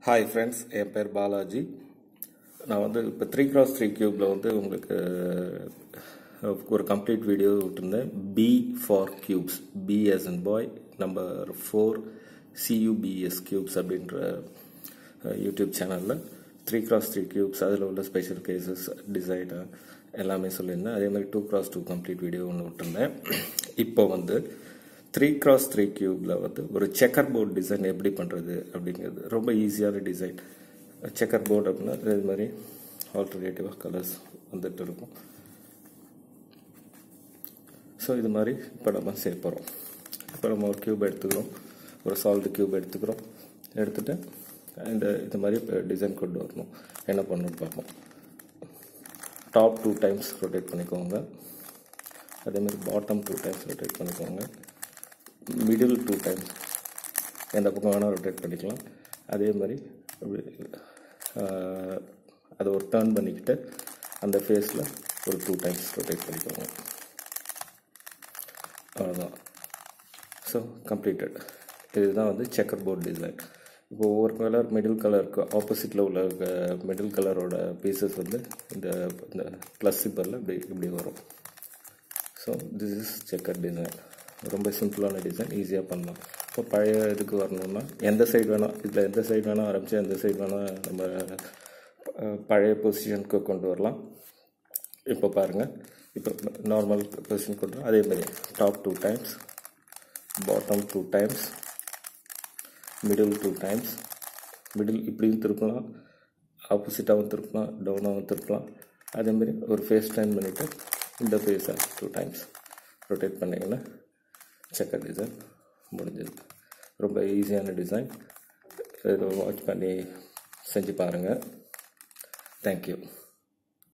Hi friends என் பேர் பாலாஜி நான் வந்து இப்போ த்ரீ கிராஸ் த்ரீ க்யூப்பில் வந்து உங்களுக்கு அஹ், ஒரு கம்ப்ளீட் வீடியோ விட்டுருந்தேன் B for cubes B as and boy number four C U B S cubes அப்படின்ற அஹ், யூடியூப் சேனலில் த்ரீ கிராஸ் த்ரீ கியூப்ஸ் அதில் உள்ள ஸ்பெஷல் கேசஸ் டிசைனு எல்லாமே சொல்லியிருந்தேன் அதே மாதிரி two cross two complete video ஒன்று விட்டுருந்தேன் இப்போ வந்து த்ரீ கிராஸ் த்ரீ கியூப்ல வந்து ஒரு செக்கர் போர்டு டிசைன் எப்படி பண்ணுறது அப்படிங்கிறது ரொம்ப ஈஸியான டிசைன் செக்கர் போர்டு அப்படின்னா இது மாதிரி ஆல்டர்னேட்டிவாக கலர்ஸ் வந்துட்டு இருக்கும் ஸோ இது மாதிரி இப்போ நம்ம சேர்க்க போகிறோம் இப்போ நம்ம ஒரு கியூப் எடுத்துக்கிறோம் ஒரு சால்ட் கியூப் எடுத்துக்கிறோம் எடுத்துட்டு இந்த இது மாதிரி டிசைன் கொண்டு வரணும் என்ன பண்ணணும்னு பார்ப்போம் டாப் டூ டைம்ஸ் ரொட்டேட் பண்ணிக்கோங்க அதே மாதிரி பாட்டம் டூ டைம்ஸ் ரொட்டேட் பண்ணிக்கோங்க மிடில் டூ டைம்ஸ் எந்த பக்கம் வேணால் ரொட்டேட் பண்ணிக்கலாம் அதே மாதிரி அப்படி, ஆஹ், அதை ஒரு டர்ன் பண்ணிக்கிட்டு அந்த ஃபேஸில் ஒரு டூ டைம்ஸ் ரொட்டேட் பண்ணிக்கோங்க அவ்வளோதான் ஸோ கம்ப்ளீட்டட் இதுதான் வந்து செக்கர் போர்ட் டிசைன் இப்போ ஒவ்வொரு கலர் மிடில் கலருக்கு ஆப்போசிட்டில் உள்ள மிடில் கலரோட பீசஸ் வந்து இந்த இந்த ப்ளஸ் சிப்பரில் இப்படி இப்படி வரும் so this is checker design ரொம்ப சிம்பிளான டிசைன் ஈஸியாக பண்ணலாம் இப்போ பழைய இதுக்கு வரணும்னா எந்த சைடு வேணால் இதில் எந்த சைடு வேணால் ஆரம்பித்து எந்த சைடு வேணால் நம்ம அஹ், பழைய பொசிஷனுக்கு கொண்டு வரலாம் இப்போ பாருங்கள் இப்போ நார்மல் பொசிஷன் கொண்டு வரலாம். அதே மாதிரி top two times bottom two times middle two times middle இப்படியும் திருப்பலாம் ஆப்போசிட்டாகவும் திருப்பலாம் டவுனாகவும் திருப்பலாம் அதேமாரி ஒரு ஃபேஸ் டைம் பண்ணிவிட்டு இந்த ஃபேஸை டூ டைம்ஸ் ரொட்டேட் பண்ணிங்கன்னா செக்கர் டிசைன் முடிஞ்சது ரொம்ப ஈஸியான டிசைன் இதை வாட்ச் பண்ணி செஞ்சு பாருங்கள் தேங்க்யூ